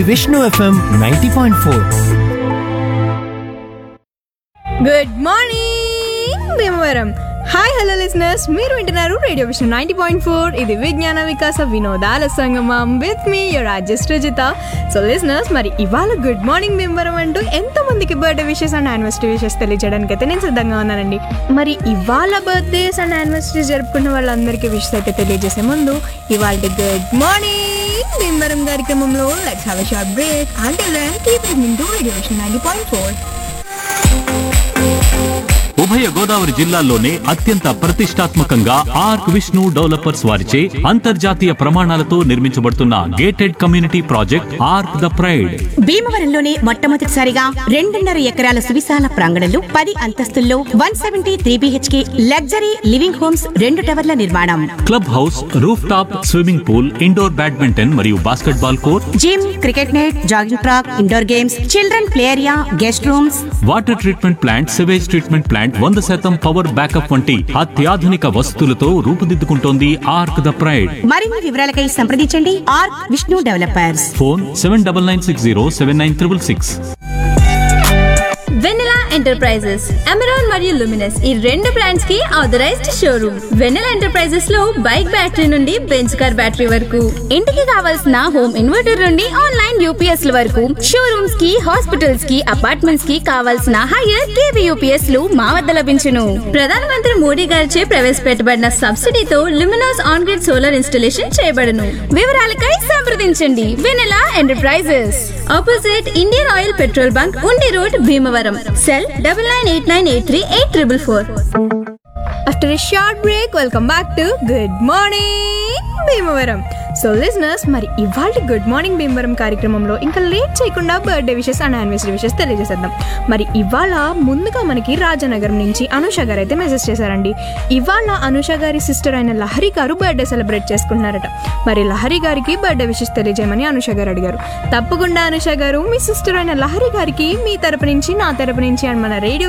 Vishnu FM ninety point four good morning Bhimavaram hi hello listeners మీరు వింటున్నారు radio విషయం ninety point four ఇది విజ్ఞాన వికాస వినోదాల సంగమం with me your Rajesh Rujitha so listeners మరి ఇవాళ గుడ్ మార్నింగ్ భీమవరం అంటూ ఎంతో మందికి birthday wishes and anniversary wishes తెలియజేయడానికి అయితే నేను సిద్ధంగా ఉన్నానండి మరి ఇవాళ బర్త్డేస్ అండ్ యానివర్సరీ జరుపుకున్న వాళ్ళందరికీ విషెస్ అయితే తెలియజేసే ముందు ఇవాళ గుడ్ మార్నింగ్ భీమవరం కార్యక్రమంలో let's have a short break అంటే కీప్ లిజనింగ్ టు రేడియో విషయం నైంటీ పాయింట్ ఫోర్ ఉభయ గోదావరి జిల్లాల్లోనే అత్యంత ప్రతిష్టాత్మకంగా ఆర్క్ విష్ణు డెవలపర్స్ వారిచే అంతర్జాతీయ ప్రమాణాలతో నిర్మించబడుతున్న gated community project arc the pride భీమవరంలోనే మొట్టమొదటిసారిగా రెండున్నర ఎకరాల సువిశాల ప్రాంగణంలో పది అంతస్తుల్లో one seventy three BHK luxury living homes రెండు టవర్ల నిర్మాణం club house roof top swimming pool indoor badminton మరియు basketball court gym cricket net jogging track indoor games children play area guest rooms water treatment plant sewage treatment plant వంద శాతం power backup వంటి అత్యాధునిక వసతులతో రూపుదిద్దుకుంటోంది arc the pride మరిన్ని వివరాలకై సంప్రదించండి arc Vishnu developers phone seven double nine six zero seven nine triple six Vennela enterprises Amaron మరియు Luminous ఈ రెండు బ్రాండ్స్ కి ఆథరైజ్డ్ షోరూమ్ వెన్నెలా ఎంటర్ప్రైజెస్ లో బైక్ బ్యాటరీ నుండి బెంచ్ కార్ బ్యాటరీ వరకు ఇంటికి కావాల్సిన హోమ్ ఇన్వర్టర్ నుండి ఆన్లైన్ యూపీఎస్ ల వరకు షోరూమ్స్ కి హాస్పిటల్స్ కి అపార్ట్మెంట్స్ కి కావాల్సిన హైయర్ కేవీ యూపీఎస్ లు మా వద్ద లభించును ప్రధానమంత్రి మోడీ గారిచే ప్రవేశపెట్టబడిన సబ్సిడీతో Luminous on grid solar installation చేయబడను వివరాలకై సంప్రదించండి Vennela enterprises opposite Indian Oil petrol bunk Undi road Bhimavaram cell double nine eight nine eight three eight triple four after a short break welcome back to good morning Bhimavaram so listeners మరి ఇవాళ good morning Bhimavaram కార్యక్రమంలో ఇంకా late చేయకుండా birthday wishes and anniversary wishes తెలియజేసేద్దాం మరి ఇవాళ ముందుగా మనకి రాజనగరం నుంచి అనుష గారు అయితే మెసేజ్ చేశారండి ఇవాళ అనుష గారి సిస్టర్ అయిన లహరి గారు బర్త్డే సెలబ్రేట్ చేసుకుంటున్నారట మరి లహరి గారికి బర్త్డే విషెస్ తెలియజేయమని అనుష గారు అడిగారు తప్పకుండా అనుష గారు మీ సిస్టర్ అయిన లహరి గారికి మీ తరపు నుంచి నా తరపు నుంచి అండ్ మన రేడియో